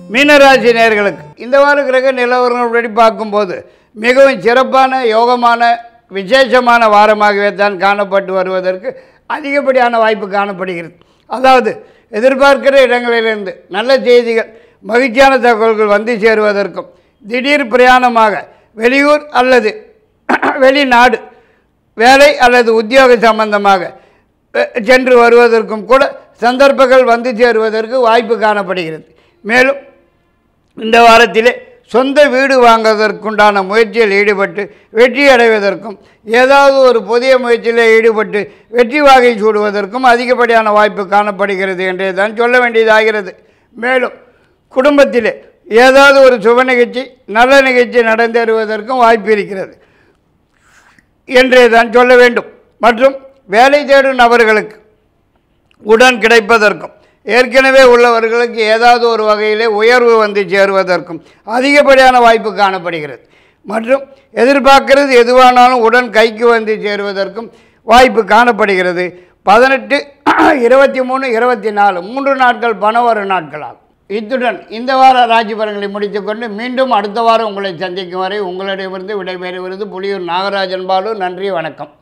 மீனராசி நேர்களுக்கு இந்த வார கிரக நிலவரங்களுடைய பார்க்கும்போது மிகவும் சிறப்பான யோகமான விசேஷமான வாரமாகவே தான் காணப்பட்டு வருவதற்கு அதிகப்படியான வாய்ப்பு காணப்படுகிறது அதாவது எதிர்பார்க்கிற இடங்களிலிருந்து நல்ல செய்திகள் மகிழ்ச்சியான தகவல்கள் வந்து சேருவதற்கும் திடீர் பிரயாணமாக வெளியூர் அல்லது வெளிநாடு வேலை அல்லது உத்தியோக சம்பந்தமாக அஹ், சென்று வருவதற்கும் கூட சந்தர்ப்பங்கள் வந்து சேருவதற்கு வாய்ப்பு காணப்படுகிறது மேலும் இந்த வாரத்திலே சொந்த வீடு வாங்குவதற்குண்டான முயற்சியில் ஈடுபட்டு வெற்றி அடைவதற்கும் ஏதாவது ஒரு புதிய முயற்சியில் ஈடுபட்டு வெற்றி வாகை சூடுவதற்கும் அதிகப்படியான வாய்ப்பு காணப்படுகிறது என்றே தான் சொல்ல வேண்டியதாகிறது மேலும் குடும்பத்திலே ஏதாவது ஒரு சுப நிகழ்ச்சி நல்ல நிகழ்ச்சி நடந்தேறுவதற்கும் வாய்ப்பு இருக்கிறது என்றே தான் சொல்ல வேண்டும் மற்றும் வேலை தேடும் நபர்களுக்கு உடன் கிடைப்பதற்கும் ஏற்கனவே உள்ளவர்களுக்கு ஏதாவது ஒரு வகையிலே உயர்வு வந்து சேருவதற்கும் அதிகப்படியான வாய்ப்பு காணப்படுகிறது மற்றும் எதிர்பார்க்கிறது எதுவானாலும் உடன் கைக்கு வந்து சேருவதற்கும் வாய்ப்பு காணப்படுகிறது பதினெட்டு இருபத்தி மூணு இருபத்தி நாலு மூன்று நாட்கள் பண வரும் நாட்களாகும் இத்துடன் இந்த வார ராஜி பலன்களை முடித்துக்கொண்டு மீண்டும் அடுத்த வாரம் உங்களை சந்திக்கும் வரை உங்களிடமிருந்து விடைபெறுவது புலியூர் நாகராஜன் பாலு நன்றி வணக்கம்